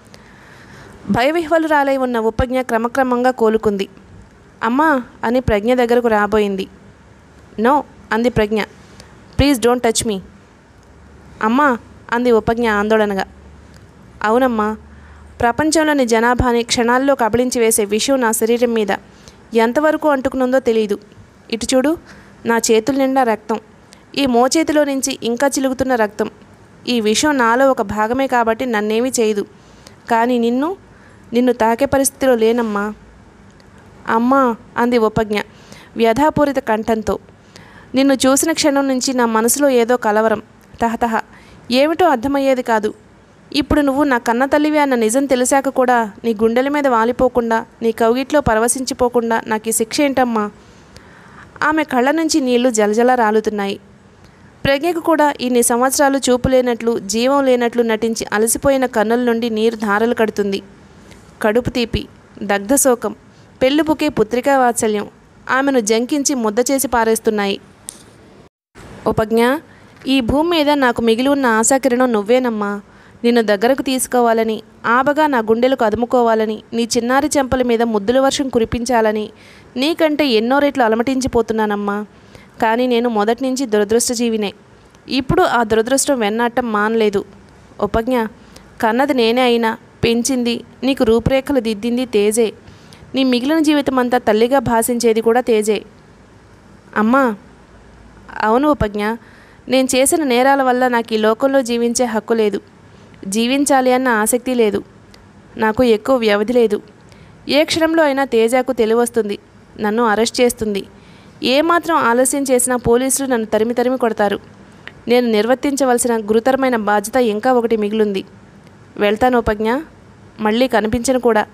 భయవిహ్వలురాలై ఉన్న ఉపజ్ఞ క్రమక్రమంగా కోలుకుంది అమ్మా అని ప్రజ్ఞ దగ్గరకు రాబోయింది నో అంది Pragna please don't touch me అమ్మా అంది ఉపజ్ఞ ఆందోళనగా అవునమ్మా ప్రపంచంలోని జనాభాని క్షణాల్లో కబళించి వేసే విషయం నా శరీరం మీద ఎంతవరకు అంటుకునుందో తెలియదు ఇటు చూడు నా చేతుల నిండా రక్తం ఈ మోచేతిలో నుంచి ఇంకా చిలుగుతున్న రక్తం ఈ విషయం నాలో ఒక భాగమే కాబట్టి నన్నేమీ చేయదు కానీ నిన్ను నిన్ను తాకే పరిస్థితిలో లేనమ్మా అమ్మా అంది ఉపజ్ఞ వ్యధాపూరిత కంఠంతో నిన్ను చూసిన క్షణం నుంచి నా మనసులో ఏదో కలవరం తహతహ ఏమిటో అర్థమయ్యేది కాదు ఇప్పుడు నువ్వు నా కన్న తల్లివి అన్న నిజం తెలిసాక కూడా నీ గుండెల మీద వాలిపోకుండా నీ కౌగిట్లో పరవశించిపోకుండా నాకు ఈ శిక్ష ఏంటమ్మా ఆమె కళ్ళ నుంచి నీళ్లు జలజల రాలుతున్నాయి ప్రజ్ఞకు కూడా ఇన్ని సంవత్సరాలు చూపు లేనట్లు జీవం లేనట్లు నటించి అలసిపోయిన కన్నుల నుండి నీరు ధారలు కడుతుంది కడుపు తీపి దగ్ధశోకం పెళ్ళుపుకే పుత్రికా వాత్సల్యం ఆమెను జంకించి ముద్ద చేసి పారేస్తున్నాయి ఉపజ్ఞ ఈ భూమి మీద నాకు మిగిలి ఉన్న ఆశాకిరణం నువ్వేనమ్మా నిన్ను దగ్గరకు తీసుకోవాలని ఆబగా నా గుండెలకు అదుముకోవాలని నీ చిన్నారి చెంపల మీద ముద్దుల వర్షం కురిపించాలని నీకంటే ఎన్నో రెట్లు అలమటించిపోతున్నానమ్మా కానీ నేను మొదటి నుంచి దురదృష్టజీవినే ఇప్పుడు ఆ దురదృష్టం వెన్నాటం మానలేదు ఉపజ్ఞ కన్నది నేనే అయినా పెంచింది నీకు రూపురేఖలు దిద్దింది తేజే నీ మిగిలిన జీవితం అంతా తల్లిగా భాషించేది కూడా తేజే అమ్మా అవును ఉపజ్ఞ నేను చేసిన నేరాల వల్ల నాకు ఈ లోకంలో జీవించే హక్కు లేదు జీవించాలి అన్న ఆసక్తి లేదు నాకు ఎక్కువ వ్యవధి లేదు ఏ క్షణంలో అయినా తేజాకు తెలివస్తుంది నన్ను అరెస్ట్ చేస్తుంది ఏమాత్రం ఆలస్యం చేసినా పోలీసులు నన్ను తరిమి తరిమి కొడతారు నేను నిర్వర్తించవలసిన గురుతరమైన బాధ్యత ఇంకా ఒకటి మిగిలింది వెళ్తాను ఉపజ్ఞ మళ్ళీ కనిపించను కూడా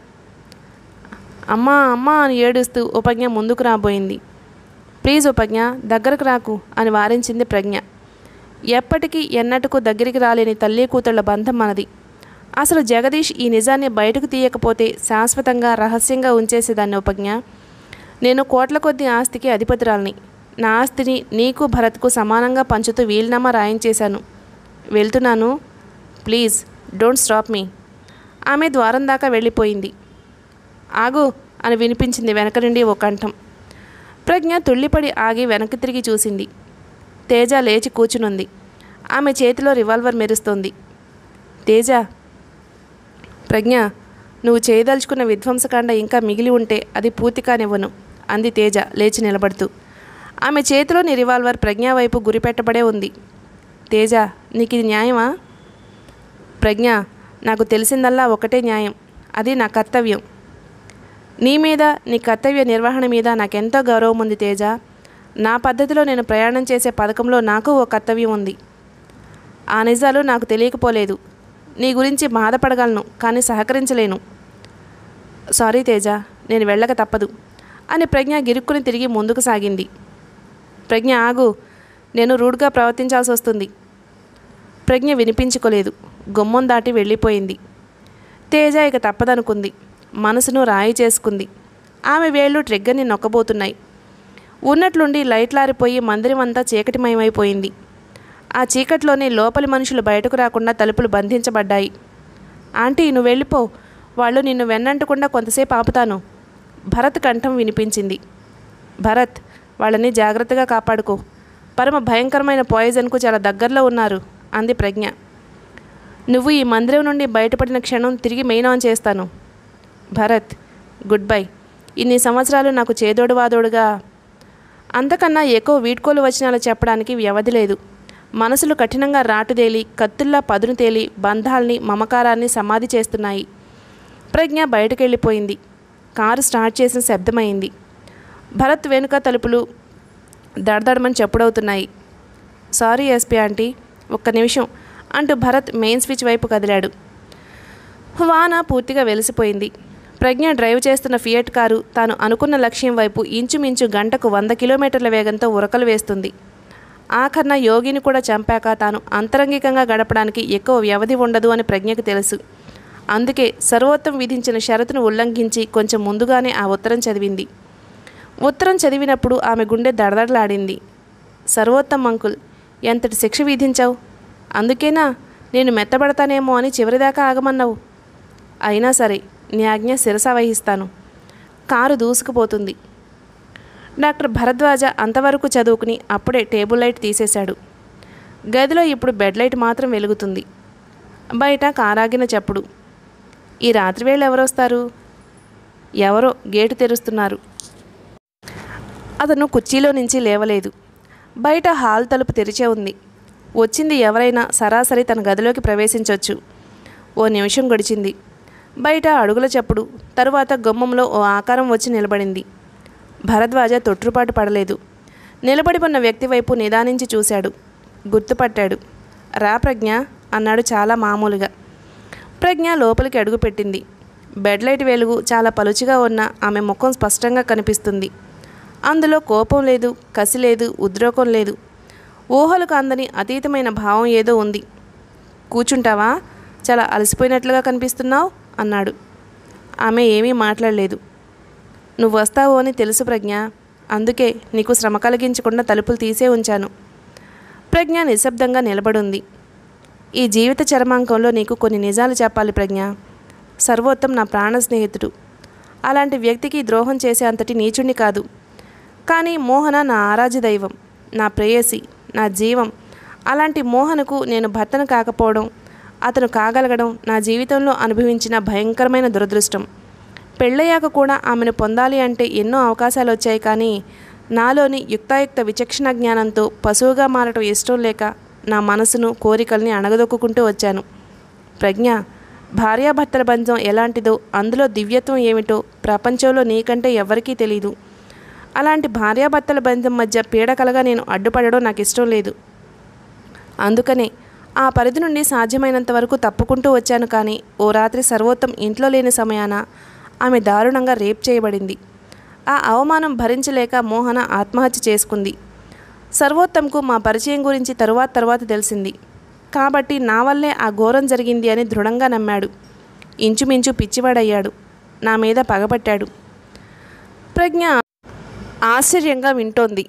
అమ్మా అమ్మా అని ఏడుస్తూ ఉపజ్ఞ ముందుకు రాబోయింది ప్లీజ్ ఉపజ్ఞ దగ్గరకు రాకు అని వారించింది ప్రజ్ఞ ఎప్పటికీ ఎన్నటికూ దగ్గరికి రాలేని తల్లి కూతుళ్ల బంధం మనది అసలు జగదీష్ ఈ నిజాన్ని బయటకు తీయకపోతే శాశ్వతంగా రహస్యంగా ఉంచేసేదాన్ని ఉపజ్ఞ నేను కోట్ల కొద్ది ఆస్తికి అధిపతురాల్ని నా ఆస్తిని నీకు భరత్కు సమానంగా పంచుతూ వీలునామా రాయించేశాను వెళ్తున్నాను ప్లీజ్ డోంట్ స్టాప్ మీ ఆమె ద్వారం దాకా వెళ్ళిపోయింది ఆగు అని వినిపించింది వెనక నుండి ఓ కంఠం ప్రజ్ఞ తుళ్ళిపడి ఆగి వెనక్కి తిరిగి చూసింది తేజ లేచి కూర్చునుంది ఆమె చేతిలో రివాల్వర్ మెరుస్తోంది తేజ ప్రజ్ఞ నువ్వు చేయదలుచుకున్న విధ్వంసకాండ ఇంకా మిగిలి ఉంటే అది పూర్తి కానివ్వను అంది తేజ లేచి నిలబడుతూ ఆమె చేతిలోని రివాల్వర్ ప్రజ్ఞ వైపు గురిపెట్టబడే ఉంది తేజ నీకు ఇది న్యాయమా ప్రజ్ఞ నాకు తెలిసిందల్లా ఒకటే న్యాయం అది నా కర్తవ్యం నీ మీద నీ కర్తవ్య నిర్వహణ మీద నాకెంతో గౌరవం ఉంది తేజ నా పద్ధతిలో నేను ప్రయాణం చేసే పథకంలో నాకు ఓ కర్తవ్యం ఉంది ఆ నిజాలు నాకు తెలియకపోలేదు నీ గురించి బాధపడగలను కానీ సహకరించలేను సారీ తేజ నేను వెళ్ళక తప్పదు అని ప్రజ్ఞ గిరుక్కుని తిరిగి ముందుకు సాగింది ప్రజ్ఞ ఆగు నేను రూడ్గా ప్రవర్తించాల్సి వస్తుంది ప్రజ్ఞ వినిపించుకోలేదు గుమ్మం దాటి వెళ్ళిపోయింది తేజ ఇక తప్పదనుకుంది మనసును రాయి చేసుకుంది ఆమె వేళ్ళు ట్రిగ్గర్ని నొక్కబోతున్నాయి ఉన్నట్లుండి లైట్లారిపోయి మందిరం అంతా చీకటిమయమైపోయింది ఆ చీకట్లోనే లోపలి మనుషులు బయటకు రాకుండా తలుపులు బంధించబడ్డాయి ఆంటీ నువ్వు వెళ్ళిపో వాళ్ళు నిన్ను వెన్నంటకుండా కొంతసేపు ఆపుతాను భరత్ కంఠం వినిపించింది భరత్ వాళ్ళని జాగ్రత్తగా కాపాడుకో పరమ భయంకరమైన పాయిజన్కు చాలా దగ్గరలో ఉన్నారు అంది ప్రజ్ఞ నువ్వు ఈ మందిరం నుండి బయటపడిన క్షణం తిరిగి మెయిన్ ఆన్ చేస్తాను భరత్ గుడ్ బై ఇన్ని సంవత్సరాలు నాకు చేదోడు వాదోడుగా అంతకన్నా ఎక్కువ వీడ్కోలు వచనాలు చెప్పడానికి వ్యవధి లేదు మనసులు కఠినంగా రాటుదేలి కత్తుల్లా పదును తేలి బంధాల్ని మమకారాన్ని సమాధి చేస్తున్నాయి ప్రజ్ఞ బయటకు వెళ్ళిపోయింది కారు స్టార్ట్ చేసిన శబ్దమైంది భరత్ వెనుక తలుపులు దడదడమని చెప్పుడవుతున్నాయి సారీ ఎస్పీ ఆంటీ ఒక్క నిమిషం అంటూ భరత్ మెయిన్ స్విచ్ వైపు కదిలాడు వాన పూర్తిగా వెలిసిపోయింది ప్రజ్ఞ డ్రైవ్ చేస్తున్న ఫియట్ కారు తాను అనుకున్న లక్ష్యం వైపు ఇంచుమించు గంటకు వంద కిలోమీటర్ల వేగంతో ఉరకలు వేస్తుంది ఆఖరణ యోగిని కూడా చంపాక తాను అంతరంగికంగా గడపడానికి ఎక్కువ వ్యవధి ఉండదు అని ప్రజ్ఞకు తెలుసు అందుకే సర్వోత్తం విధించిన షరతును ఉల్లంఘించి కొంచెం ముందుగానే ఆ ఉత్తరం చదివింది ఉత్తరం చదివినప్పుడు ఆమె గుండె దడదడలాడింది సర్వోత్తం అంకుల్ ఎంతటి శిక్ష విధించావు అందుకేనా నేను మెత్తబడతానేమో అని చివరిదాకా ఆగమన్నావు అయినా సరే నీ ఆజ్ఞ శిరస వహిస్తాను కారు దూసుకుపోతుంది డాక్టర్ భరద్వాజ అంతవరకు చదువుకుని అప్పుడే టేబుల్ లైట్ తీసేశాడు గదిలో ఇప్పుడు బెడ్ లైట్ మాత్రం వెలుగుతుంది బయట కారాగిన చప్పుడు ఈ రాత్రి వేళ ఎవరొస్తారు ఎవరో గేటు తెరుస్తున్నారు అతను కుర్చీలో నుంచి లేవలేదు బయట హాల్ తలుపు తెరిచే ఉంది వచ్చింది ఎవరైనా సరాసరి తన గదిలోకి ప్రవేశించవచ్చు ఓ నిమిషం గడిచింది బయట అడుగుల చప్పుడు తరువాత గుమ్మంలో ఓ ఆకారం వచ్చి నిలబడింది భరద్వాజ తొట్టుపాటు పడలేదు నిలబడి ఉన్న వ్యక్తి వైపు నిదానించి చూశాడు గుర్తుపట్టాడు రా ప్రజ్ఞ అన్నాడు చాలా మామూలుగా ప్రజ్ఞ లోపలికి అడుగుపెట్టింది బెడ్ లైట్ వెలుగు చాలా పలుచగా ఉన్న ఆమె ముఖం స్పష్టంగా కనిపిస్తుంది అందులో కోపం లేదు కసి లేదు ఉద్రేకం లేదు ఊహలకు అందని అతీతమైన భావం ఏదో ఉంది కూర్చుంటావా చాలా అలసిపోయినట్లుగా కనిపిస్తున్నావు అన్నాడు ఆమె ఏమీ మాట్లాడలేదు నువ్వు వస్తావు అని తెలుసు ప్రజ్ఞ అందుకే నీకు శ్రమ కలిగించకుండా తలుపులు తీసే ఉంచాను ప్రజ్ఞ నిశ్శబ్దంగా నిలబడుంది ఈ జీవిత చరమాంకంలో నీకు కొన్ని నిజాలు చెప్పాలి ప్రజ్ఞ సర్వోత్తం నా ప్రాణ స్నేహితుడు అలాంటి వ్యక్తికి ద్రోహం చేసే అంతటి నీచుణ్ణి కాదు కానీ మోహన నా ఆరాధ్య దైవం నా ప్రేయసి నా జీవం అలాంటి మోహనకు నేను భర్తను కాకపోవడం అతను కాగలగడం నా జీవితంలో అనుభవించిన భయంకరమైన దురదృష్టం పెళ్ళయ్యాక కూడా ఆమెను పొందాలి అంటే ఎన్నో అవకాశాలు వచ్చాయి కానీ నాలోని యుక్తాయుక్త విచక్షణ జ్ఞానంతో పశువుగా మారటం ఇష్టం లేక నా మనసును కోరికల్ని అణగదొక్కుంటూ వచ్చాను ప్రజ్ఞ భార్యాభర్తల బంధం ఎలాంటిదో అందులో దివ్యత్వం ఏమిటో ప్రపంచంలో నీకంటే ఎవరికీ తెలీదు అలాంటి భార్యాభర్తల బంధం మధ్య పీడకలగా నేను అడ్డుపడడం నాకు ఇష్టం లేదు అందుకనే ఆ పరిధి నుండి సాధ్యమైనంత వరకు తప్పుకుంటూ వచ్చాను కానీ ఓ రాత్రి సర్వోత్తం ఇంట్లో లేని సమయాన ఆమె దారుణంగా రేప్ చేయబడింది ఆ అవమానం భరించలేక మోహన ఆత్మహత్య చేసుకుంది సర్వోత్తంకు మా పరిచయం గురించి తరువాత తరువాత తెలిసింది కాబట్టి నా వల్లే ఆ ఘోరం జరిగింది అని దృఢంగా నమ్మాడు ఇంచుమించు పిచ్చివాడయ్యాడు నా మీద పగబట్టాడు ప్రజ్ఞ ఆశ్చర్యంగా వింటోంది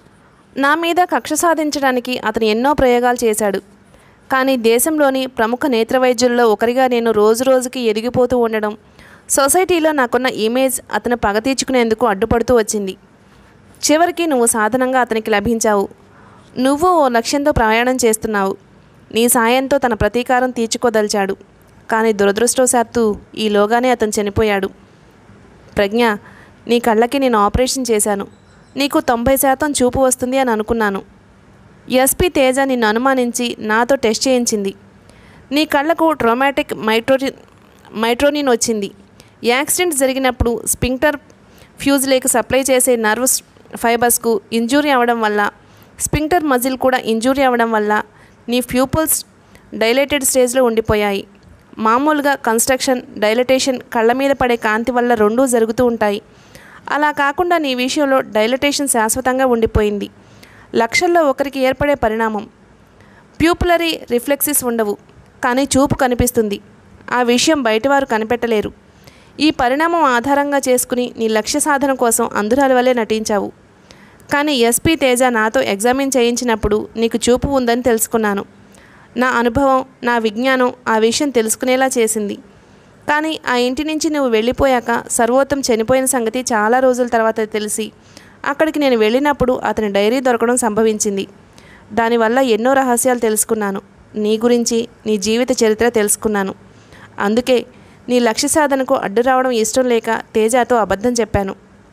నా మీద కక్ష సాధించడానికి అతను ఎన్నో ప్రయోగాలు చేశాడు కానీ దేశంలోని ప్రముఖ నేత్ర వైద్యుల్లో ఒకరిగా నేను రోజు రోజుకి ఎదిగిపోతూ ఉండడం సొసైటీలో నాకున్న ఇమేజ్ అతను పగ తీర్చుకునేందుకు అడ్డుపడుతూ వచ్చింది చివరికి నువ్వు సాధనంగా అతనికి లభించావు నువ్వు ఓ లక్ష్యంతో ప్రయాణం చేస్తున్నావు నీ సాయంతో తన ప్రతీకారం తీర్చుకోదలిచాడు కానీ దురదృష్టవశాత్తు ఈలోగానే అతను చనిపోయాడు ప్రజ్ఞ నీ కళ్ళకి నేను ఆపరేషన్ చేశాను నీకు తొంభై శాతం చూపు వస్తుంది అని అనుకున్నాను ఎస్పీ తేజ నిన్ను అనుమానించి నాతో టెస్ట్ చేయించింది నీ కళ్ళకు ట్రోమాటిక్ మైట్రోటి మైట్రోనిన్ వచ్చింది యాక్సిడెంట్ జరిగినప్పుడు స్పింక్టర్ ఫ్యూజ్ లేక సప్లై చేసే నర్వస్ ఫైబర్స్కు ఇంజూరీ అవ్వడం వల్ల స్పింక్టర్ మజిల్ కూడా ఇంజూరీ అవ్వడం వల్ల నీ ప్యూపుల్స్ డైలేటెడ్ స్టేజ్లో ఉండిపోయాయి మామూలుగా కన్స్ట్రక్షన్ డైలటేషన్ కళ్ళ మీద పడే కాంతి వల్ల రెండూ జరుగుతూ ఉంటాయి అలా కాకుండా నీ విషయంలో డైలటేషన్ శాశ్వతంగా ఉండిపోయింది లక్షల్లో ఒకరికి ఏర్పడే పరిణామం ప్యూపులరీ రిఫ్లెక్సిస్ ఉండవు కానీ చూపు కనిపిస్తుంది ఆ విషయం బయటవారు కనిపెట్టలేరు ఈ పరిణామం ఆధారంగా చేసుకుని నీ లక్ష్య సాధన కోసం అందురాలి వల్లే నటించావు కానీ ఎస్పీ తేజ నాతో ఎగ్జామిన్ చేయించినప్పుడు నీకు చూపు ఉందని తెలుసుకున్నాను నా అనుభవం నా విజ్ఞానం ఆ విషయం తెలుసుకునేలా చేసింది కానీ ఆ ఇంటి నుంచి నువ్వు వెళ్ళిపోయాక సర్వోత్తం చనిపోయిన సంగతి చాలా రోజుల తర్వాత తెలిసి అక్కడికి నేను వెళ్ళినప్పుడు అతని డైరీ దొరకడం సంభవించింది దానివల్ల ఎన్నో రహస్యాలు తెలుసుకున్నాను నీ గురించి నీ జీవిత చరిత్ర తెలుసుకున్నాను అందుకే నీ లక్ష్య సాధనకు అడ్డు రావడం ఇష్టం లేక తేజాతో అబద్ధం చెప్పాను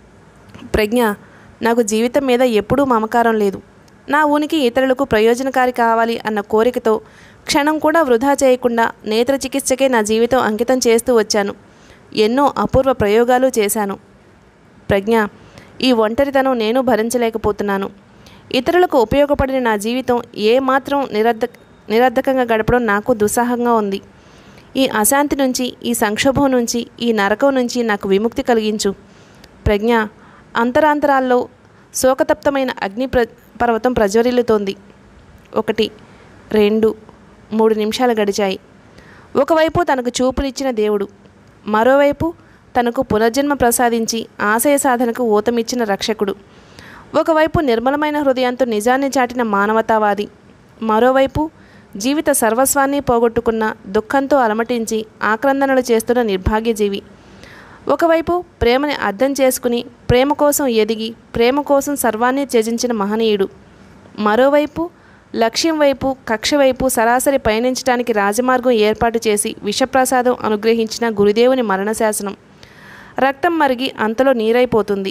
ప్రజ్ఞ నాకు జీవితం మీద ఎప్పుడూ మమకారం లేదు నా ఉనికి ఇతరులకు ప్రయోజనకారి కావాలి అన్న కోరికతో క్షణం కూడా వృధా చేయకుండా నేత్ర చికిత్సకే నా జీవితం అంకితం చేస్తూ వచ్చాను ఎన్నో అపూర్వ ప్రయోగాలు చేశాను ప్రజ్ఞ ఈ ఒంటరితనం నేను భరించలేకపోతున్నాను ఇతరులకు ఉపయోగపడిన నా జీవితం ఏమాత్రం నిరర్ధ నిరర్ధకంగా గడపడం నాకు దుస్సాహంగా ఉంది ఈ అశాంతి నుంచి ఈ సంక్షోభం నుంచి ఈ నరకం నుంచి నాకు విముక్తి కలిగించు ప్రజ్ఞ అంతరాంతరాల్లో శోకతప్తమైన అగ్ని ప్ర పర్వతం ప్రజ్వరిల్లుతోంది ఒకటి రెండు మూడు నిమిషాలు గడిచాయి ఒకవైపు తనకు చూపునిచ్చిన దేవుడు మరోవైపు తనకు పునర్జన్మ ప్రసాదించి ఆశయ సాధనకు ఊతమిచ్చిన రక్షకుడు ఒకవైపు నిర్మలమైన హృదయంతో నిజాన్ని చాటిన మానవతావాది మరోవైపు జీవిత సర్వస్వాన్ని పోగొట్టుకున్న దుఃఖంతో అలమటించి ఆక్రందనలు చేస్తున్న నిర్భాగ్యజీవి ఒకవైపు ప్రేమని అర్థం చేసుకుని ప్రేమ కోసం ఎదిగి ప్రేమ కోసం సర్వాన్ని త్యజించిన మహనీయుడు మరోవైపు లక్ష్యం వైపు కక్ష వైపు సరాసరి పయనించడానికి రాజమార్గం ఏర్పాటు చేసి విషప్రసాదం అనుగ్రహించిన గురుదేవుని మరణశాసనం రక్తం మరిగి అంతలో నీరైపోతుంది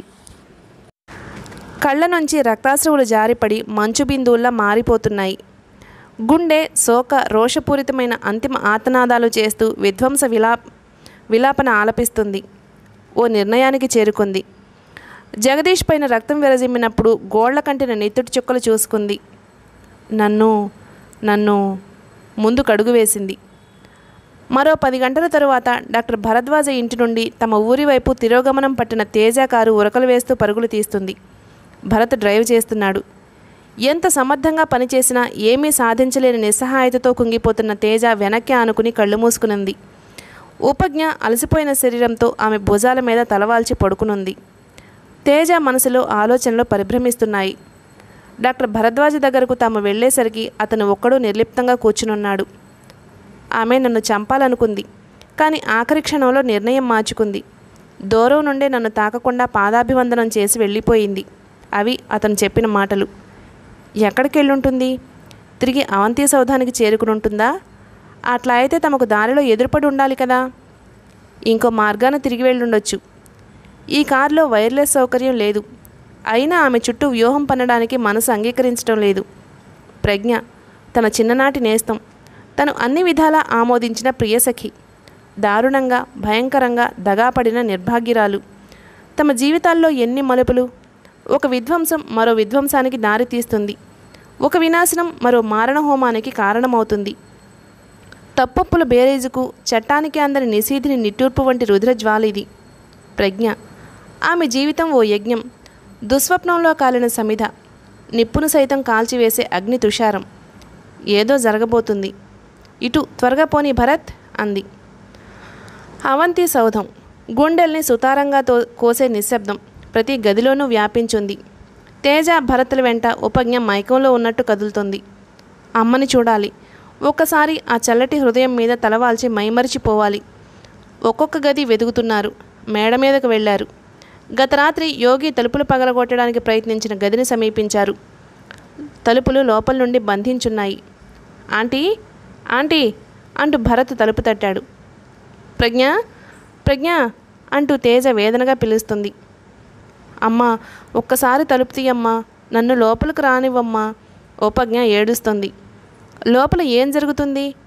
కళ్ళ నుంచి రక్తాశ్రువులు జారిపడి మంచు బిందువుల్లా మారిపోతున్నాయి గుండె శోక రోషపూరితమైన అంతిమ ఆర్తనాదాలు చేస్తూ విధ్వంస విలా విలాపన ఆలపిస్తుంది ఓ నిర్ణయానికి చేరుకుంది జగదీష్ పైన రక్తం విరజిమ్మినప్పుడు గోళ్ల కంటిన నెత్తుటి చుక్కలు చూసుకుంది నన్ను నన్ను ముందు కడుగు వేసింది మరో పది గంటల తరువాత డాక్టర్ భరద్వాజ ఇంటి నుండి తమ ఊరి వైపు తిరోగమనం పట్టిన తేజ కారు ఉరకలు వేస్తూ పరుగులు తీస్తుంది భరత్ డ్రైవ్ చేస్తున్నాడు ఎంత సమర్థంగా పనిచేసినా ఏమీ సాధించలేని నిస్సహాయతతో కుంగిపోతున్న తేజ వెనక్కి ఆనుకుని కళ్ళు మూసుకునుంది ఉపజ్ఞ అలసిపోయిన శరీరంతో ఆమె భుజాల మీద తలవాల్చి పడుకునుంది తేజ మనసులో ఆలోచనలు పరిభ్రమిస్తున్నాయి డాక్టర్ భరద్వాజ దగ్గరకు తాము వెళ్ళేసరికి అతను ఒక్కడూ నిర్లిప్తంగా కూర్చునున్నాడు ఆమె నన్ను చంపాలనుకుంది కానీ ఆఖరి క్షణంలో నిర్ణయం మార్చుకుంది దూరం నుండే నన్ను తాకకుండా పాదాభివందనం చేసి వెళ్ళిపోయింది అవి అతను చెప్పిన మాటలు ఎక్కడికి వెళ్ళుంటుంది తిరిగి అవంతి సౌధానికి చేరుకుని ఉంటుందా అట్లా అయితే తమకు దారిలో ఎదురుపడి ఉండాలి కదా ఇంకో మార్గాన తిరిగి వెళ్ళుండొచ్చు ఈ కారులో వైర్లెస్ సౌకర్యం లేదు అయినా ఆమె చుట్టూ వ్యూహం పన్నడానికి మనసు అంగీకరించడం లేదు ప్రజ్ఞ తన చిన్ననాటి నేస్తం తను అన్ని విధాలా ఆమోదించిన ప్రియసఖి దారుణంగా భయంకరంగా దగాపడిన నిర్భాగ్యురాలు తమ జీవితాల్లో ఎన్ని మలుపులు ఒక విధ్వంసం మరో విధ్వంసానికి దారి తీస్తుంది ఒక వినాశనం మరో మారణ హోమానికి కారణమవుతుంది తప్పప్పుల బేరేజుకు చట్టానికి అందని నిశీధిని నిట్టూర్పు వంటి రుద్రజ్వాల ఇది ప్రజ్ఞ ఆమె జీవితం ఓ యజ్ఞం దుస్వప్నంలో కాలిన సమిధ నిప్పును సైతం కాల్చివేసే అగ్ని తుషారం ఏదో జరగబోతుంది ఇటు త్వరగా పోని భరత్ అంది అవంతి సౌధం గుండెల్ని సుతారంగా తో కోసే నిశ్శబ్దం ప్రతి గదిలోనూ వ్యాపించుంది తేజ భరతుల వెంట ఉపజ్ఞ మైకంలో ఉన్నట్టు కదులుతుంది అమ్మని చూడాలి ఒక్కసారి ఆ చల్లటి హృదయం మీద తలవాల్చి మైమరిచిపోవాలి ఒక్కొక్క గది వెతుకుతున్నారు మేడ మీదకు వెళ్ళారు గత రాత్రి యోగి తలుపులు పగలగొట్టడానికి ప్రయత్నించిన గదిని సమీపించారు తలుపులు లోపల నుండి బంధించున్నాయి ఆంటీ ఆంటీ అంటూ భరత్ తలుపు తట్టాడు ప్రజ్ఞ ప్రజ్ఞ అంటూ తేజ వేదనగా పిలుస్తుంది అమ్మా ఒక్కసారి తలుపు తీయమ్మా నన్ను లోపలికి రానివ్వమ్మా ఉపజ్ఞ ఏడుస్తుంది లోపల ఏం జరుగుతుంది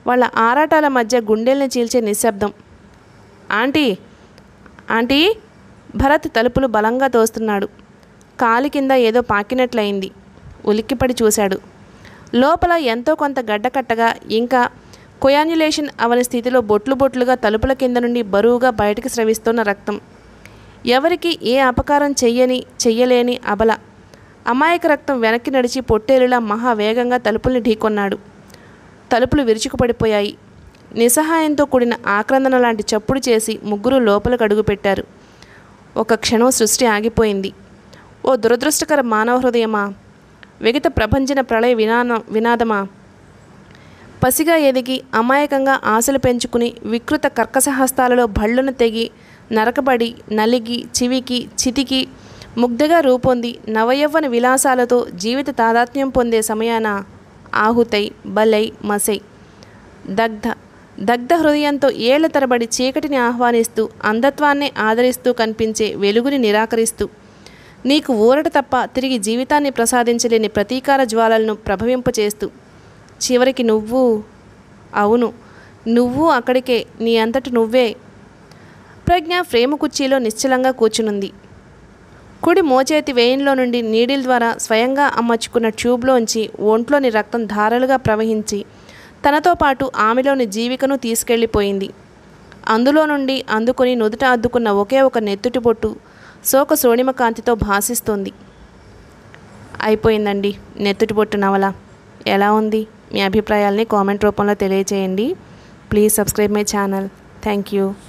వాళ్ళ ఆరాటాల మధ్య గుండెల్ని చీల్చే నిశ్శబ్దం ఆంటీ ఆంటీ భరత్ తలుపులు బలంగా తోస్తున్నాడు కాలి కింద ఏదో పాకినట్లయింది ఉలిక్కిపడి చూశాడు లోపల ఎంతో కొంత గడ్డకట్టగా ఇంకా కొయాన్యులేషన్ అవని స్థితిలో బొట్లు బొట్లుగా తలుపుల కింద నుండి బరువుగా బయటికి స్రవిస్తున్న రక్తం ఎవరికి ఏ అపకారం చెయ్యని చెయ్యలేని అబల అమాయక రక్తం వెనక్కి నడిచి పొట్టేలులా మహావేగంగా తలుపుల్ని ఢీకొన్నాడు తలుపులు విరుచుకుపడిపోయాయి నిస్సహాయంతో కూడిన ఆక్రందన లాంటి చప్పుడు చేసి ముగ్గురు లోపలికి అడుగుపెట్టారు ఒక క్షణం సృష్టి ఆగిపోయింది ఓ దురదృష్టకర మానవ హృదయమా విగత ప్రభంజన ప్రళయ వినాన వినాదమా పసిగా ఎదిగి అమాయకంగా ఆశలు పెంచుకుని వికృత కర్కశ హస్తాలలో భళ్ళున తెగి నరకబడి నలిగి చివికి చితికి ముగ్ధగా రూపొంది నవయవ్వన విలాసాలతో జీవిత తాదాత్మ్యం పొందే సమయాన ఆహుతై బలై మసై దగ్ధ దగ్ధ హృదయంతో ఏళ్ల తరబడి చీకటిని ఆహ్వానిస్తూ అంధత్వాన్ని ఆదరిస్తూ కనిపించే వెలుగుని నిరాకరిస్తూ నీకు ఊరట తప్ప తిరిగి జీవితాన్ని ప్రసాదించలేని ప్రతీకార జ్వాలలను ప్రభవింపచేస్తూ చివరికి నువ్వు అవును నువ్వు అక్కడికే నీ అంతటి నువ్వే ప్రజ్ఞ ఫ్రేము కుర్చీలో నిశ్చలంగా కూర్చునుంది కుడి మోచేతి వేయంలో నుండి నీడిల్ ద్వారా స్వయంగా అమర్చుకున్న ట్యూబ్లోంచి ఒంట్లోని రక్తం ధారలుగా ప్రవహించి తనతో పాటు ఆమెలోని జీవికను తీసుకెళ్ళిపోయింది అందులో నుండి అందుకొని నుదుట అద్దుకున్న ఒకే ఒక నెత్తుటి బొట్టు శోక సోణిమ కాంతితో భాసిస్తోంది అయిపోయిందండి నెత్తుటి బొట్టు నవల ఎలా ఉంది మీ అభిప్రాయాల్ని కామెంట్ రూపంలో తెలియజేయండి please subscribe my channel thank you